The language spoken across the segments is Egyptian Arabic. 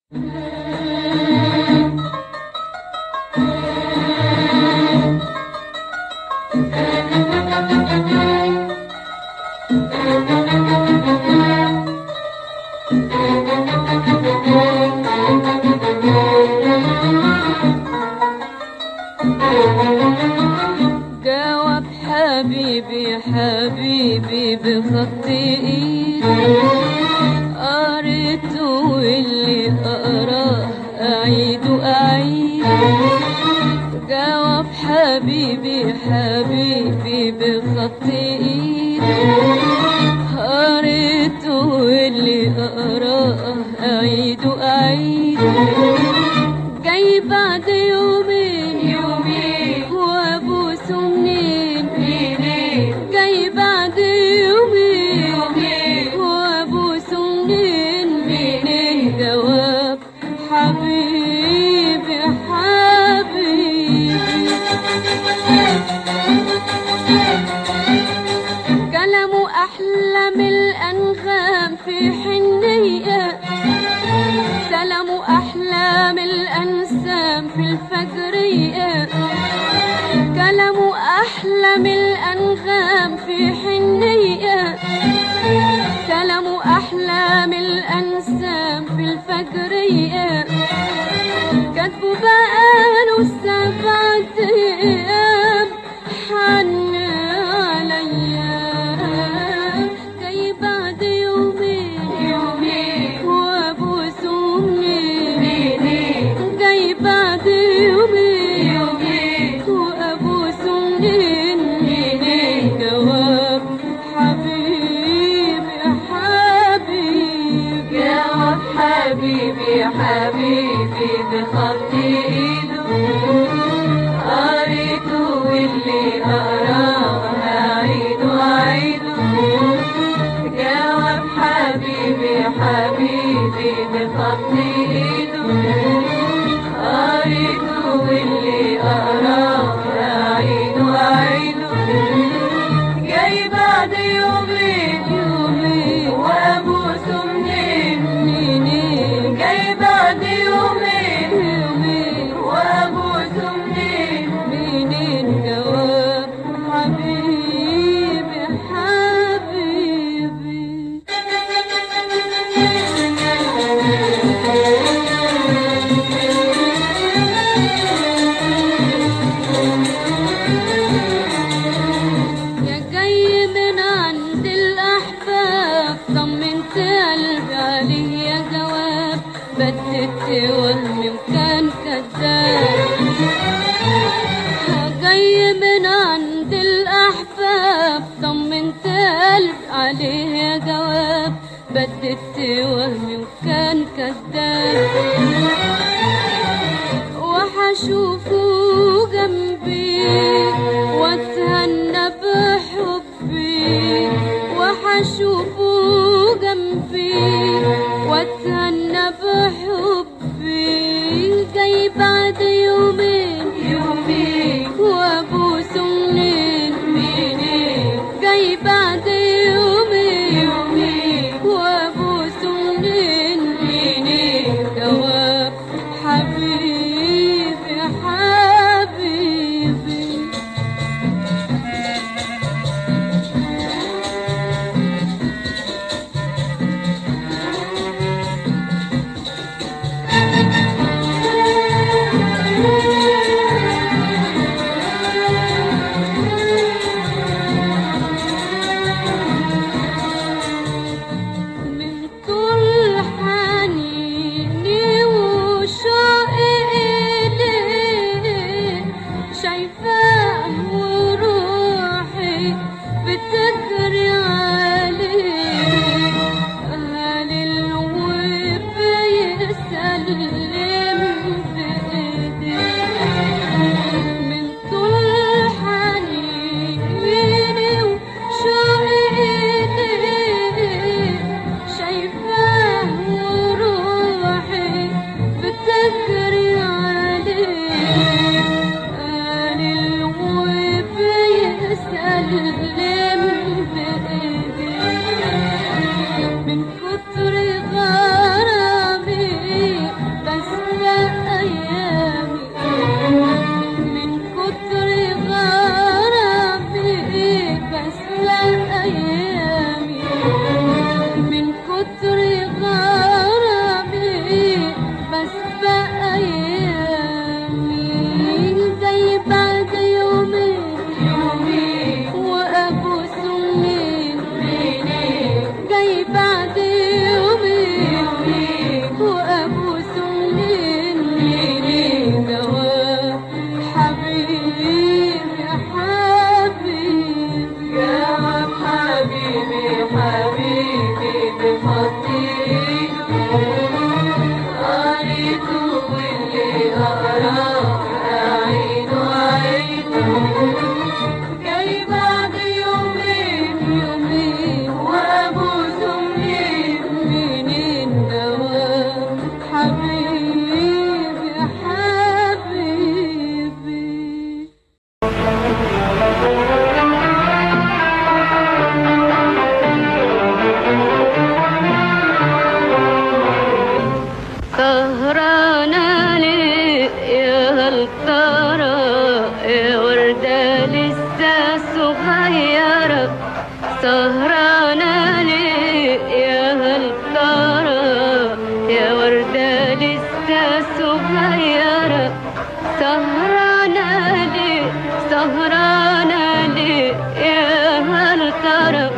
جاوب حبيبي حبيبي بخط ايد قريته واللي اقراه اعيد واعيد جاوب حبيبي حبيبي بخط ايد قريته واللي اقراه اعيد واعيد جاي بعد يومين يومين وابوسه منين منين جاي بعد يومين يومين وابوسه منين منين جواب حبيبي حبيبي كلامه أحلى من الأنغام في حنية سلام أحلى من الأنسام في الفجرية كلام أحلى من الأنغام في حنية سلام أحلى من الأنسام في الفجرية كاتبه بقاله سبعة أيام حن عليا جاي بعد يومين يومين وابوسه منين جاي بعد يومين يومين وابوسه منين منين جواب حبيبي حبيبي جواب حبيبي حبيبي بخط ايده قريته واللي اقراه اعيده اعيده جواب حبيبي حبيبي بخط ايده قريته واللي اقراه اعيده اعيده جاي بعد يومين يومين وابوسه منين منين جاي بعد يومين يومين وابوسه منين منين جواب حبيبي حبيبي يا جاي من عند الأحباب طمنت قلبي عليه يا جواب بدت وهمي وكان كذاب يا جاي من عند الأحباب طمنت قلبي عليه يا جواب بدت وهمي وكان كذاب وحشوفه جنبي واتهنى بحبي وحشوفه جنبي واتهنى بحبي جاي بعد يومين يومين وابوسه منين منين جاي بعد يومين يومين وابوسه منين منين جواب حبيبي حبيبي سهرانة ليه سهرانة ليه يا هل ترى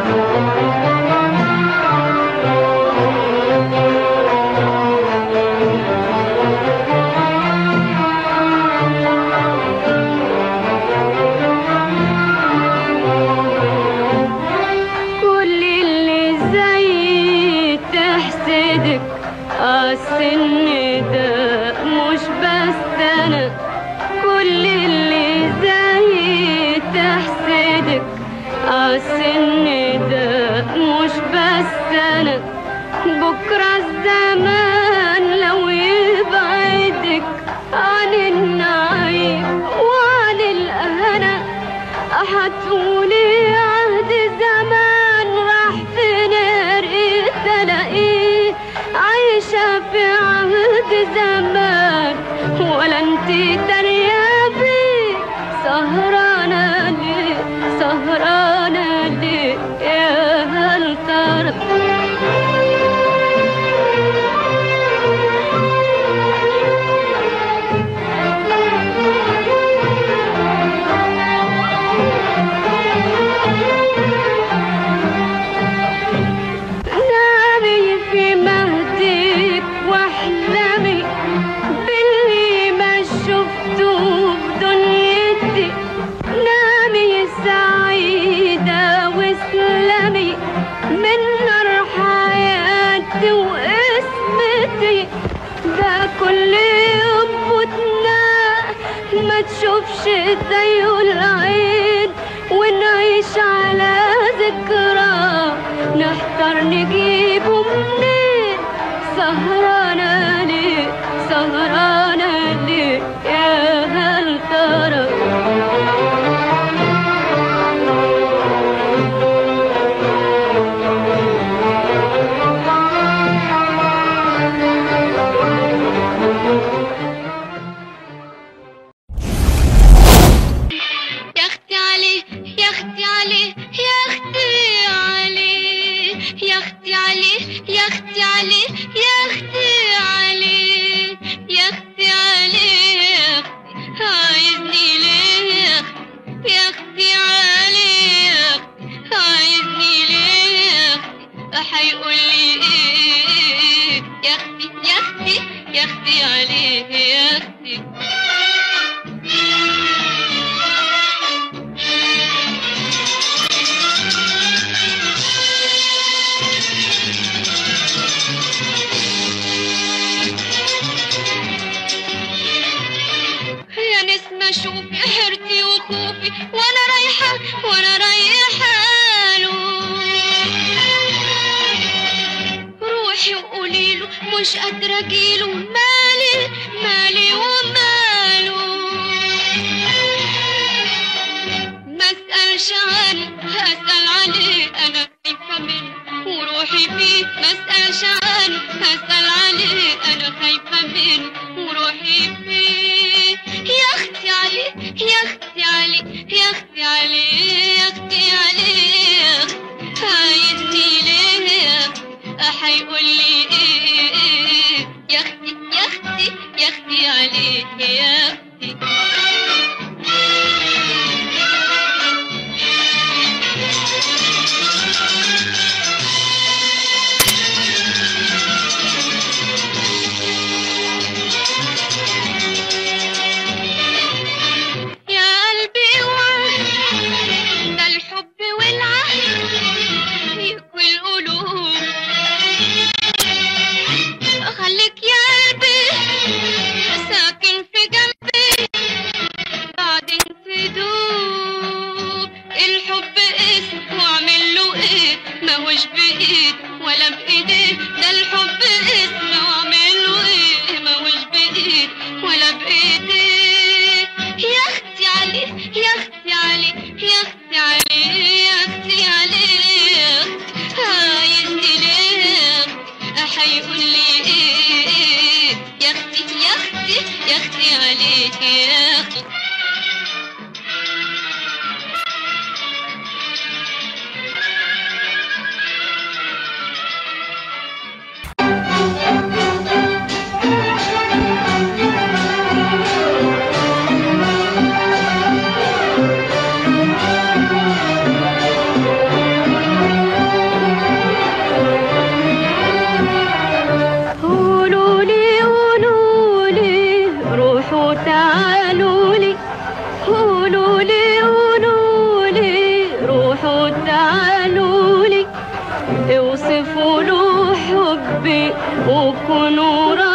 كل اللي زي تحسدك السن ده مش بس انا كل اللي زي تحسدك السن ده مش بس انا بكرة الزمان لو يبعدك عن النعيم وعن الهنا هتقولي عهد زمان راح فين قريت الاقيه عايشة في عهد زمان ولا انتي تريابي سهرانة ليه سهرانة ليه يا هل ترى نامي في مهدك واحلمي باللي ما شفته بدنيتي نامي سعيدة واسلمي من نار حياتي واسمتي ده كل يوم فتنا ما تشوفش زيه العين ونعيش على ذكرى نحتار نجيبه منين سهرانة ليه سهرانة ليه يا هل ترى يا اختي عليه يا اختي عليه يا اختي عليه يا اختي عليه يا اختي عليه يا اختي عليه يا اختي عليه يا اختي عايزني ليه يا اختي يا اختي عليه يا اختي عايزني ليه يا اختي هيقول لي ايه يا اختي يا اختي يا اختي عليه يا اختي يا نسمة شوفي حيرتي وخوفي وانا رايحة وانا رايحة له روحي وقولي له مش قادرة اجيله مالي مالي وماله ما اسألش عنه هسأل عليه انا خايفة منه وروحي فيه ما اسألش عنه هسأل عليه انا خايفة منه وروحي فيه يا اختي عليه يا اختي عليه يا اختي عليه يا اختي عليه يا اختي عايزني ليه يا اختي هيقول لي ايه يا اختي يا اختي يا اختي عليه يا اختي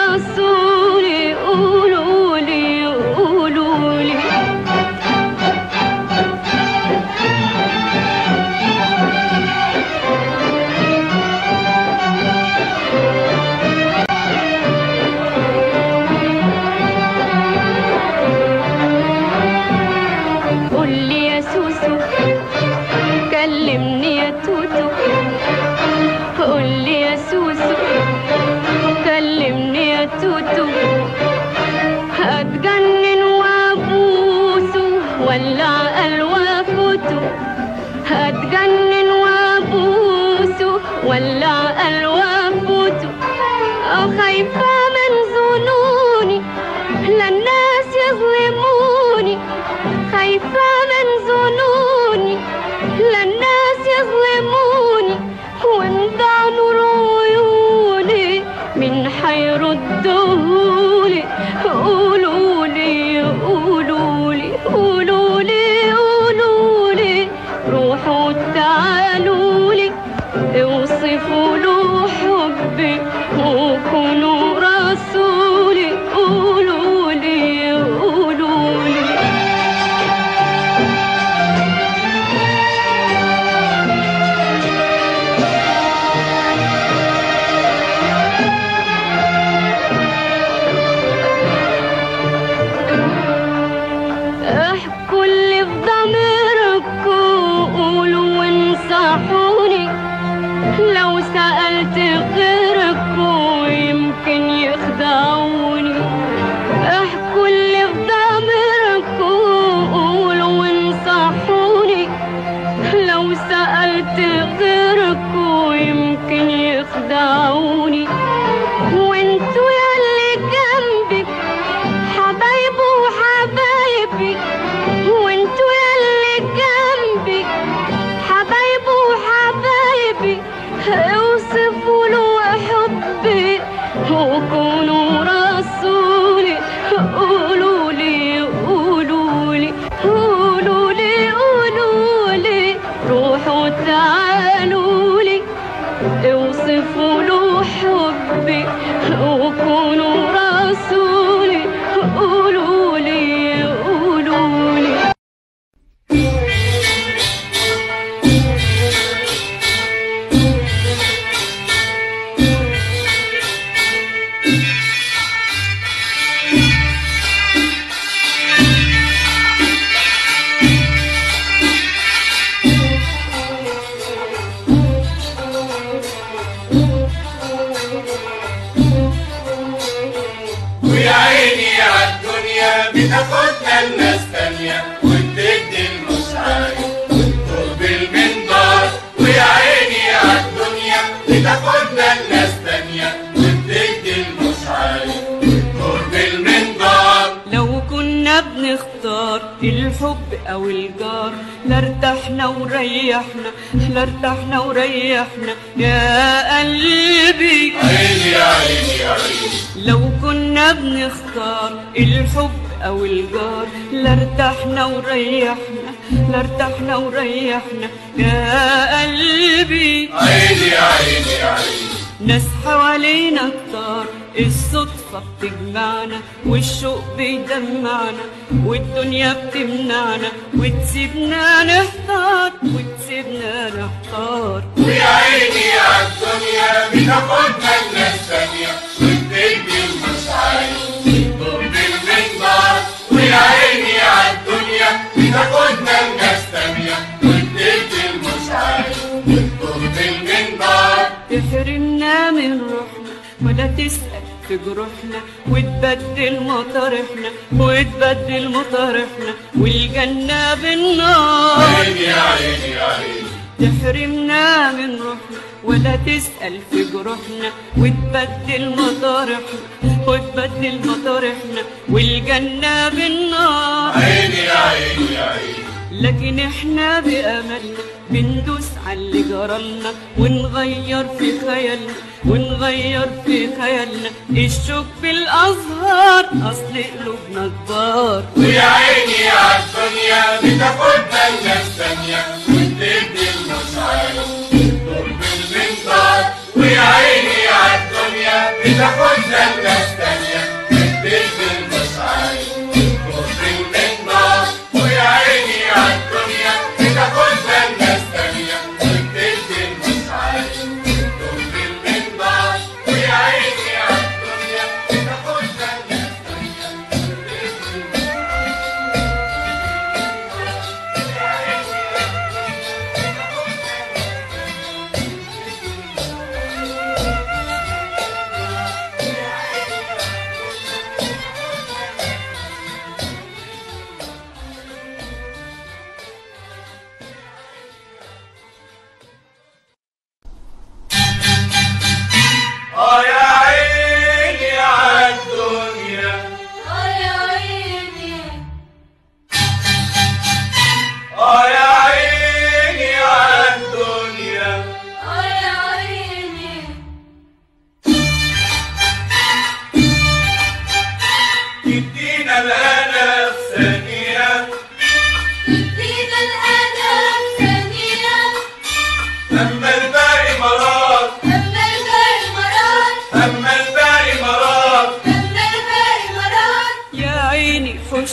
رسولي قولوا لي قولوا لي قول لي يا سوسو كلمني يا توتو قول لي يا سوسو كلمني يا توتو هتجنن وابوسه ولا الوافوتو هتجنن وابوسه ولا الوافوتو خايفة من ظنوني لا الناس يظلموني خايفة من ظنوني لا الناس يظلموني وانضع نور عيوني من حيردهولي قولولي قولولي قولولي قولولي روحوا تعالولي اوصفوا له حبي وكونوا رسولي قولولي قولولي احكوا اللي في ضميركم قولوا وانصحوني لو سألت غيركم يمكن يخدعوني احكوا اللي في ضميركم قولوا وانصحوني لو سألت غيركم يمكن يخدعوني وانتوا ياللي جنبي حبايبه وحبايبي وانتوا ياللي جنبي حبايبه وحبايبي اوصفوا له حبي وكونوا رسولي قولوا لي قولوا لي قولوا لي قولوا لي روحوا تعالوا لي اوصفوا له حبي وكونوا رسولي قولوا لي قولوا لي ويا عيني عالدنيا بتاخدنا الناس تانية وبتدي المش عارف وتطلب المنبر ويا عيني عالدنيا بتاخدنا الناس تانية وبتدي المش عارف وتطلب المنبر لو كنا بنختار الحب او الجار لارتحنا وريحنا لارتحنا وريحنا يا قلبي عيني يا عيني يا عيني لو كنا بنختار الحب او الجار لارتحنا وريحنا لارتحنا وريحنا يا قلبي عيني يا عيني يا عيني ناس حوالينا كتار الصدفة بتجمعنا والشوق بيدمعنا والدنيا بتمنعنا وتسيبنا نحتار وتسيبنا نحتار ويا عيني عالدنيا بتاخدنا الناس تانية وبتدي المش عارف وتطلب المنبر ويا عيني عالدنيا بتاخدنا الناس تانية وبتدي المش عارف وتطلب المنبر تحرمنا من روحنا ولا تسأل في جروحنا وتبدل مطارحنا وتبدل مطارحنا والجنة بالنار عيني يا عيني يا عيني تحرمنا من روحنا ولا تسأل في جروحنا وتبدل مطارحنا وتبدل مطارحنا والجنة بالنار عيني يا عيني يا عيني لكن احنا بأملنا بندوس على اللي جرالنا ونغير في خيالنا ونغير في خيالنا الشوك بالأزهار أصل قلوبنا كبار ويا عيني عالدنيا بتاخدنا الناس تانية وتدي المش عارف وتطلب المنبر ويا عيني عالدنيا بتاخدنا الناس تانية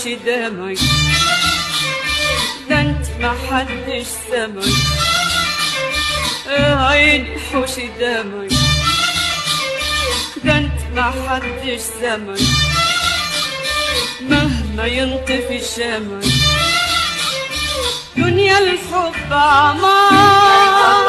حوش دمعي ده انت ما حدش سمعي يا عيني حوش دمعي ده انت ما حدش سمعي مهما ينطفي شمعي دنيا الحب عمار